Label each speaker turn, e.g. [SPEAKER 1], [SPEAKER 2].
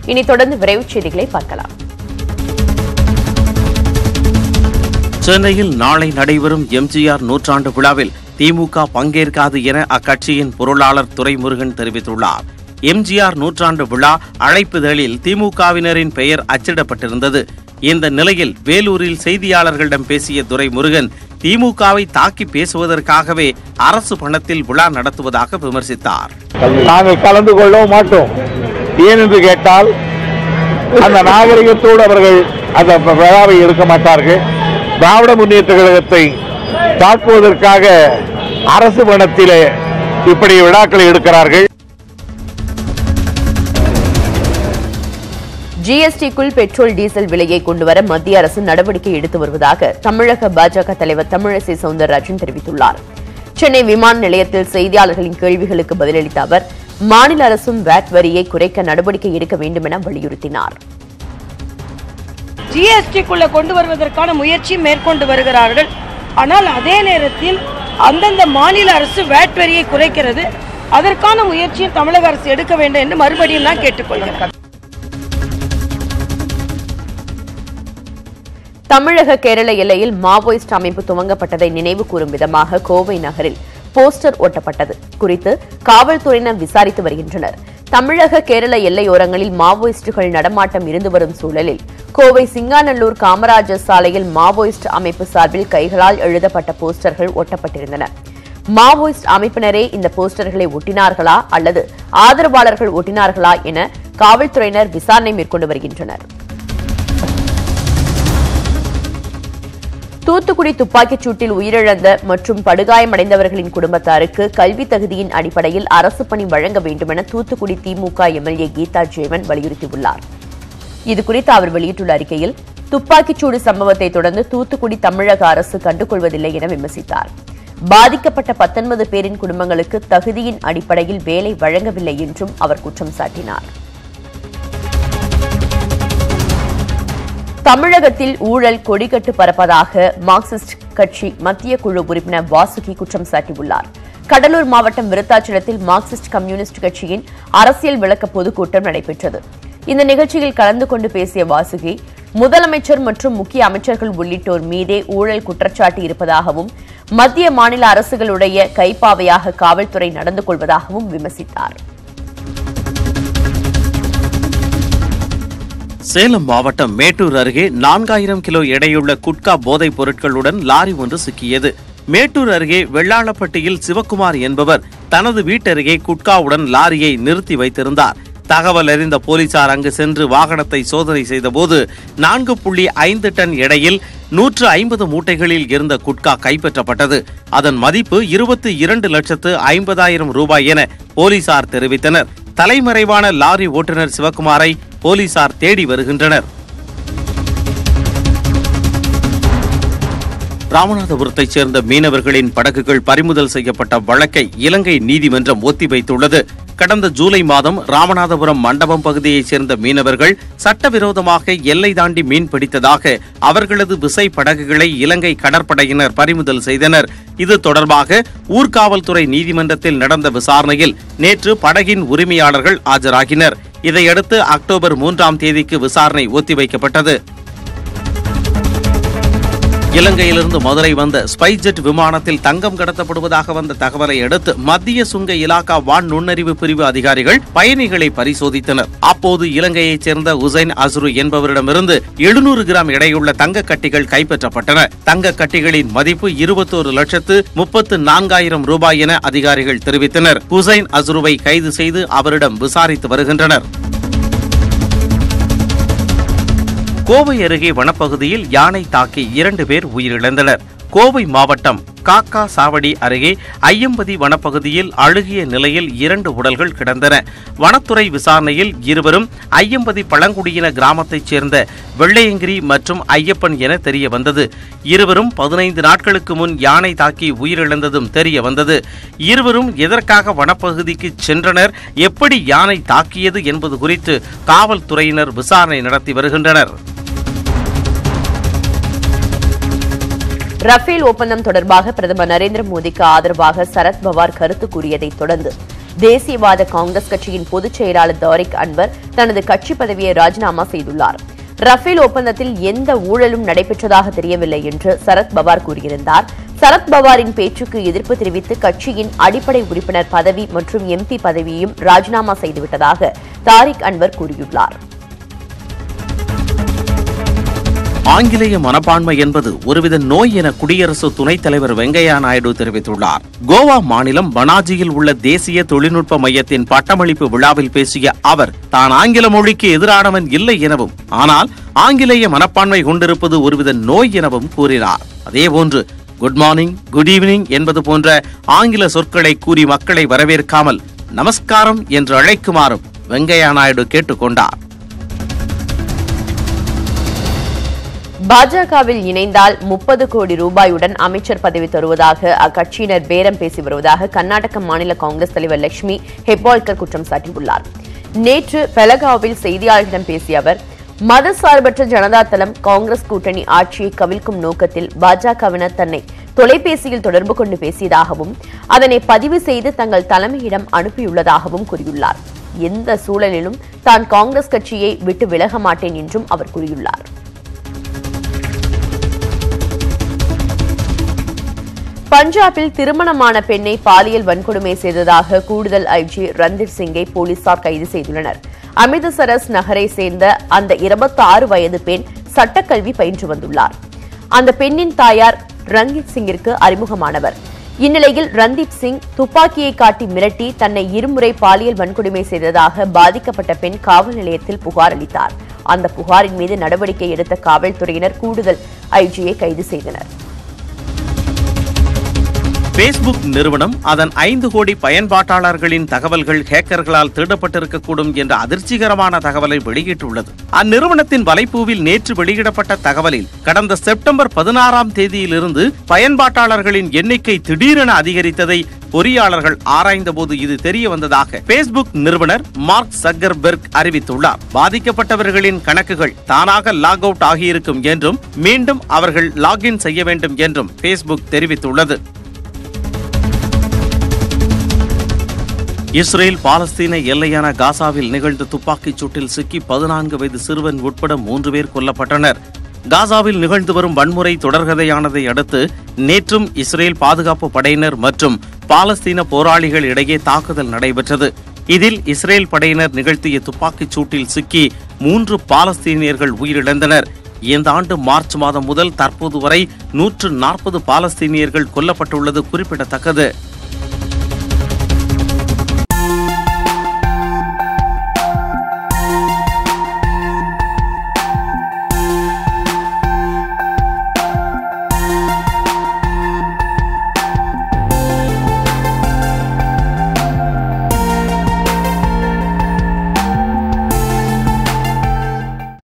[SPEAKER 1] இனி தொடர்ந்து விரைவுச் செய்திகளை பார்க்கலாம்
[SPEAKER 2] சென்னையில் நாளை நடைபெறும் எம்ஜிஆர் நூற்றாண்டு விழாவில் திமுக பங்கேற்காது என அக்கட்சியின் பொருளாளர் துரைமுருகன் தெரிவித்துள்ளார் எம்ஜிஆர் நூற்றாண்டு விழா அழைப்புதழில் திமுகவினரின் பெயர் அச்சிடப்பட்டிருந்தது இந்த நிலையில் வேலூரில் செய்தியாளர்களிடம் பேசிய துரைமுருகன் திமுகவை தாக்கி பேசுவதற்காகவே அரசு பணத்தில் விழா நடத்துவதாக விமர்சித்தார்
[SPEAKER 3] நாங்கள் கலந்து கொள்ளவும் மாட்டோம் ஏனென்று கேட்டால் அந்த நாகரிகத்தோடு அவர்கள் அந்த விழாவை எடுக்க மாட்டார்கள் திராவிட முன்னேற்ற கழகத்தை தாக்குவதற்காக அரசு பணத்திலே இப்படி விழாக்களை எடுக்கிறார்கள்
[SPEAKER 1] ஜிஎஸ்டிக்குள் பெட்ரோல் டீசல் விலையை கொண்டுவர மத்திய அரசு நடவடிக்கை எடுத்து வருவதாக தமிழக பாஜக தலைவர் தமிழிசை சவுந்தரராஜன் தெரிவித்துள்ளார் சென்னை விமான நிலையத்தில் செய்தியாளர்களின் கேள்விகளுக்கு பதிலளித்த அவர் மாநில அரசும் வேட் வரியை குறைக்க நடவடிக்கை எடுக்க வேண்டும் என வலியுறுத்தினார்
[SPEAKER 4] ஜிஎஸ்டிக்குள்ள கொண்டு வருவதற்கான முயற்சி மேற்கொண்டு வருகிறார்கள் ஆனால் அதே நேரத்தில் அந்தந்த மாநில அரசு வேட் வரியை குறைக்கிறது அதற்கான முயற்சியும் தமிழக அரசு எடுக்க வேண்டும் என்று மறுபடியும் நான் கேட்டுக்கொள்கிறேன்
[SPEAKER 1] தமிழக கேரள எல்லையில் மாவோயிஸ்ட் அமைப்பு துவங்கப்பட்டதை நினைவு கூறும் விதமாக கோவை நகரில் போஸ்டர் ஒட்டப்பட்டது குறித்து காவல்துறையினர் விசாரித்து வருகின்றனர் தமிழக கேரள எல்லையோரங்களில் மாவோயிஸ்டுகள் நடமாட்டம் இருந்து வரும் சூழலில் கோவை சிங்காநல்லூர் காமராஜர் சாலையில் மாவோயிஸ்ட் அமைப்பு சார்பில் கைகளால் எழுதப்பட்ட போஸ்டர்கள் ஒட்டப்பட்டிருந்தன மாவோயிஸ்ட் அமைப்பினரே இந்த போஸ்டர்களை ஒட்டினார்களா அல்லது ஆதரவாளர்கள் ஒட்டினார்களா என காவல்துறையினர் விசாரணை மேற்கொண்டு வருகின்றனர் தூத்துக்குடி துப்பாக்கிச் சூட்டில் உயிரிழந்த மற்றும் படுகாயமடைந்தவர்களின் குடும்பத்தாருக்கு கல்வி தகுதியின் அடிப்படையில் அரசு பணி வழங்க வேண்டுமென தூத்துக்குடி திமுக எம்எல்ஏ கீதா ஜீவன் வலியுறுத்தியுள்ளார் இதுகுறித்து அவர் வெளியிட்டுள்ள அறிக்கையில் துப்பாக்கிச்சூடு சம்பவத்தை தொடர்ந்து தூத்துக்குடி தமிழக அரசு கண்டுகொள்வதில்லை என விமர்சித்தார் பாதிக்கப்பட்ட பத்தொன்பது பேரின் குடும்பங்களுக்கு தகுதியின் அடிப்படையில் வேலை வழங்கவில்லை என்றும் அவர் குற்றம் சாட்டினார் தமிழகத்தில் ஊழல் கொடிகட்டு பரப்பதாக மார்க்சிஸ்ட் கட்சி மத்திய குழு உறுப்பினர் வாசுகி குற்றம் சாட்டியுள்ளார் கடலூர் மாவட்டம் விருத்தாச்சலத்தில் மார்க்சிஸ்ட் கம்யூனிஸ்ட் கட்சியின் அரசியல் விளக்க பொதுக்கூட்டம் நடைபெற்றது இந்த நிகழ்ச்சியில் கலந்து கொண்டு பேசிய வாசுகி முதலமைச்சர் மற்றும் முக்கிய அமைச்சர்கள் உள்ளிட்டோர் மீதே ஊழல் குற்றச்சாட்டு இருப்பதாகவும் மத்திய மாநில அரசுகளுடைய கைப்பாவையாக காவல்துறை நடந்து கொள்வதாகவும் விமர்சித்தார்
[SPEAKER 2] சேலம் மாவட்டம் மேட்டூர் அருகே நான்காயிரம் கிலோ எடையுள்ள குட்கா போதைப் பொருட்களுடன் லாரி ஒன்று சிக்கியது மேட்டூர் அருகே வெள்ளாளப்பட்டியில் சிவக்குமார் என்பவர் தனது வீட்டருகே குட்காவுடன் லாரியை நிறுத்தி வைத்திருந்தார் தகவல் அறிந்த போலீசார் அங்கு சென்று வாகனத்தை சோதனை செய்தபோது நான்கு புள்ளி ஐந்து டன் எடையில் நூற்று ஐம்பது மூட்டைகளில் இருந்த குட்கா கைப்பற்றப்பட்டது அதன் மதிப்பு இருபத்தி இரண்டு லட்சத்து ஐம்பதாயிரம் ரூபாய் என போலீசார் தெரிவித்தனர் தலைமறைவான லாரி ஓட்டுநர் சிவக்குமாரை போலீசார் தேடி வருகின்றனர் ராமநாதபுரத்தைச் சேர்ந்த மீனவர்களின் படகுகள் பறிமுதல் செய்யப்பட்ட வழக்கை இலங்கை நீதிமன்றம் ஒத்திவைத்துள்ளது கடந்த ஜூலை மாதம் ராமநாதபுரம் மண்டபம் பகுதியைச் சேர்ந்த மீனவர்கள் சட்டவிரோதமாக எல்லை தாண்டி மீன் பிடித்ததாக அவர்களது விசை படகுகளை இலங்கை கடற்படையினர் பறிமுதல் செய்தனர் இது தொடர்பாக ஊர்காவல்துறை நீதிமன்றத்தில் நடந்த விசாரணையில் நேற்று படகின் உரிமையாளர்கள் ஆஜராகினர் இதையடுத்து அக்டோபர் மூன்றாம் தேதிக்கு விசாரணை ஒத்திவைக்கப்பட்டது இலங்கையிலிருந்து மதுரை வந்த ஸ்பைஸ்ஜெட் விமானத்தில் தங்கம் கடத்தப்படுவதாக வந்த தகவலை அடுத்து மத்திய சுங்க இலாகா வான் நுண்ணறிவு பிரிவு அதிகாரிகள் பயணிகளை பரிசோதித்தனர் அப்போது இலங்கையைச் சேர்ந்த உசைன் அஸ்ரு என்பவரிடமிருந்து எழுநூறு கிராம் எடையுள்ள தங்க கட்டிகள் கைப்பற்றப்பட்டன தங்க கட்டிகளின் மதிப்பு இருபத்தோரு லட்சத்து முப்பத்து நான்காயிரம் ரூபாய் என அதிகாரிகள் தெரிவித்தனர் ஹுசைன் அஸ்ருவை கைது செய்து அவரிடம் விசாரித்து வருகின்றனர் கோவை அருகே வனப்பகுதியில் யானை தாக்கி இரண்டு பேர் உயிரிழந்தனர் கோவை மாவட்டம் காக்கா சாவடி அருகே ஐயம்பதி வனப்பகுதியில் அழுகிய நிலையில் இரண்டு உடல்கள் கிடந்தன வனத்துறை விசாரணையில் இருவரும் ஐயம்பதி பழங்குடியின கிராமத்தைச் சேர்ந்த வெள்ளையங்கிரி மற்றும் ஐயப்பன் என தெரிய வந்தது இருவரும் பதினைந்து நாட்களுக்கு முன் யானை தாக்கி உயிரிழந்ததும் தெரிய வந்தது இருவரும் எதற்காக வனப்பகுதிக்கு சென்றனர் எப்படி யானை தாக்கியது என்பது குறித்து காவல்துறையினர் விசாரணை நடத்தி வருகின்றனர்
[SPEAKER 1] ரஃபேல் ஒப்பந்தம் தொடர்பாக பிரதமர் நரேந்திர மோடிக்கு ஆதரவாக சரத் பவார் கருத்து கூறியதைத் தொடர்ந்து தேசியவாத காங்கிரஸ் கட்சியின் பொதுச் செயலாளர் தாரிக் அன்வர் தனது கட்சி பதவியை ராஜினாமா செய்துள்ளார் ரஃபேல் ஒப்பந்தத்தில் எந்த ஊழலும் நடைபெற்றதாக தெரியவில்லை என்று சரத் பவார் கூறியிருந்தார் சரத் பவாரின் பேச்சுக்கு எதிர்ப்பு தெரிவித்து கட்சியின் அடிப்படை உறுப்பினர் பதவி மற்றும் எம்பி பதவியையும் ராஜினாமா செய்துவிட்டதாக தாரிக் அன்வர் கூறியுள்ளார்
[SPEAKER 2] ஆங்கிலேய மனப்பான்மை என்பது ஒருவித நோய் என குடியரசு துணைத் தலைவர் வெங்கையா நாயுடு தெரிவித்துள்ளார் கோவா மாநிலம் பனாஜியில் உள்ள தேசிய தொழில்நுட்ப மையத்தின் பட்டமளிப்பு விழாவில் பேசிய அவர் தான் ஆங்கில மொழிக்கு எதிரானவன் இல்லை எனவும் ஆனால் ஆங்கிலேய மனப்பான்மை கொண்டிருப்பது ஒருவித நோய் எனவும் கூறினார் அதேபோன்று குட் மார்னிங் குட் ஈவினிங் என்பது போன்ற ஆங்கில சொற்களை கூறி மக்களை வரவேற்காமல் நமஸ்காரம் என்று அழைக்குமாறும் வெங்கையா நாயுடு கேட்டுக்கொண்டார்
[SPEAKER 1] பாஜகவில் இணைந்தால் முப்பது கோடி ரூபாயுடன் அமைச்சர் பதவி தருவதாக அக்கட்சியினர் பேரம் பேசி வருவதாக கர்நாடக மாநில காங்கிரஸ் தலைவர் லட்சுமி ஹெப்பால்கர் குற்றம் சாட்டியுள்ளார் நேற்று பெலகாவில் செய்தியாளர்களிடம் பேசிய அவர் மதசார்பற்ற ஜனதா தளம் காங்கிரஸ் கூட்டணி ஆட்சியை கவிழ்க்கும் நோக்கத்தில் பாஜகவினர் தன்னை தொலைபேசியில் தொடர்பு கொண்டு பேசியதாகவும் அதனை பதிவு செய்து தங்கள் தலைமையிடம் அனுப்பியுள்ளதாகவும் கூறியுள்ளார் எந்த சூழலிலும் தான் காங்கிரஸ் கட்சியை விட்டு விலக மாட்டேன் என்றும் அவர் கூறியுள்ளார் பஞ்சாபில் திருமணமான பெண்ணை பாலியல் வன்கொடுமை செய்ததாக கூடுதல் ஐஜி ரந்தீர் சிங்கை போலீசார் கைது செய்துள்ளனர் அமிர்தசரஸ் நகரை சேர்ந்த அந்த 26 வயது பெண் சட்டக்கல்வி பயின்று வந்துள்ளார் அந்த பெண்ணின் தாயார் ரங்கீத் சிங்கிற்கு அறிமுகமானவர் இந்நிலையில் ரந்தீப் சிங் துப்பாக்கியை காட்டி மிரட்டி தன்னை இருமுறை பாலியல் வன்கொடுமை செய்ததாக பாதிக்கப்பட்ட பெண் காவல் நிலையத்தில் புகார் அளித்தார் அந்த புகாரின் மீது நடவடிக்கை எடுத்த காவல்துறையினர் கூடுதல் ஐஜியை கைது செய்தனர்
[SPEAKER 2] பேஸ்புக் நிறுவனம் அதன் ஐந்து கோடி பயன்பாட்டாளர்களின் தகவல்கள் ஹேக்கர்களால் திருடப்பட்டிருக்கக்கூடும் என்ற அதிர்ச்சிகரமான தகவலை வெளியிட்டுள்ளது அந்நிறுவனத்தின் வலைப்பூவில் நேற்று வெளியிடப்பட்ட தகவலில் கடந்த செப்டம்பர் பதினாறாம் தேதியிலிருந்து பயன்பாட்டாளர்களின் எண்ணிக்கை திடீரென அதிகரித்ததை பொறியாளர்கள் ஆராய்ந்தபோது இது தெரிய வந்ததாக பேஸ்புக் நிறுவனர் மார்க் சக்கர்பெர்க் அறிவித்துள்ளார் பாதிக்கப்பட்டவர்களின் கணக்குகள் தானாக லாக் அவுட் ஆகியிருக்கும் என்றும் மீண்டும் அவர்கள் லாகின் செய்ய வேண்டும் என்றும் பேஸ்புக் தெரிவித்துள்ளது இஸ்ரேல் பாலஸ்தீன எல்லையான காசாவில் நிகழ்ந்த துப்பாக்கிச் சூட்டில் சிக்கி பதினான்கு வயது சிறுவன் உட்பட மூன்று பேர் கொல்லப்பட்டனர் காசாவில் நிகழ்ந்து வரும் வன்முறை தொடர்கதையானதை அடுத்து நேற்றும் இஸ்ரேல் பாதுகாப்பு படையினர் மற்றும் பாலஸ்தீன போராளிகள் இடையே தாக்குதல் நடைபெற்றது இதில் இஸ்ரேல் படையினர் நிகழ்த்திய துப்பாக்கிச் சூட்டில் சிக்கி மூன்று பாலஸ்தீனியர்கள் உயிரிழந்தனர் இந்த ஆண்டு மார்ச் மாதம் முதல் தற்போது வரை நூற்று நாற்பது பாலஸ்தீனியர்கள் கொல்லப்பட்டுள்ளது குறிப்பிடத்தக்கது